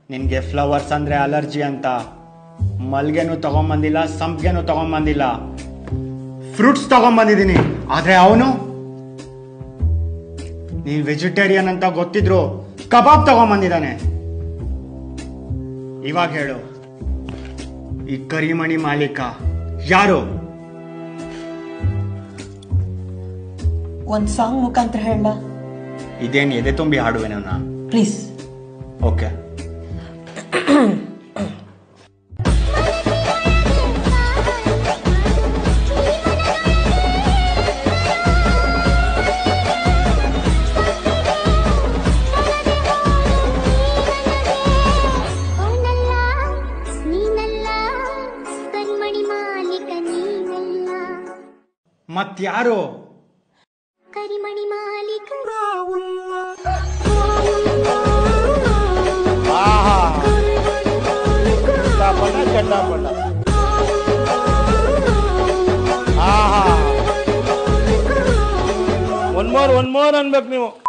ನಿನಗೆ ಫ್ಲವರ್ಸ್ ಅಂದರೆ ಅಲರ್ಜಿ ಅಂತ ಮಲ್ಗೆನೂ ತಗೊಂಬಂದಿಲ್ಲ ಸಂಪಿಗೆನೂ ತಗೊಂಬಂದಿಲ್ಲ ಫ್ರೂಟ್ಸ್ ತಗೊಂಬಂದಿದ್ದೀನಿ ಆದರೆ ಅವನು ನೀನು ವೆಜಿಟೇರಿಯನ್ ಅಂತ ಗೊತ್ತಿದ್ರು ಕಬಾಬ್ ತಗೊಂಬಂದಿದ್ದಾನೆ ಇವಾಗ ಹೇಳು ಈ ಕರಿಮಣಿ ಮಾಲೀಕ ಯಾರು ಒಂದು ಸಾಂಗ್ ಮುಖಾಂತರ ಹೇಳ ಇದೇನು ಎದೆ ತುಂಬಿ ಹಾಡುವೆನೋ ನಾ ಪ್ಲೀಸ್ ಓಕೆ ಅವನಲ್ಲ ನೀನಲ್ಲ ಕರಿಮಣಿ ಮಾಲೀಕ ನೀನಲ್ಲ ಮತ್ಯಾರು ಕರಿಮಣಿ ಮಾಲೀಕ ಒನ್ ಮೋರ್ ಒನ್ ಮೋರ್ ಅನ್ಬೇಕು ನೀವು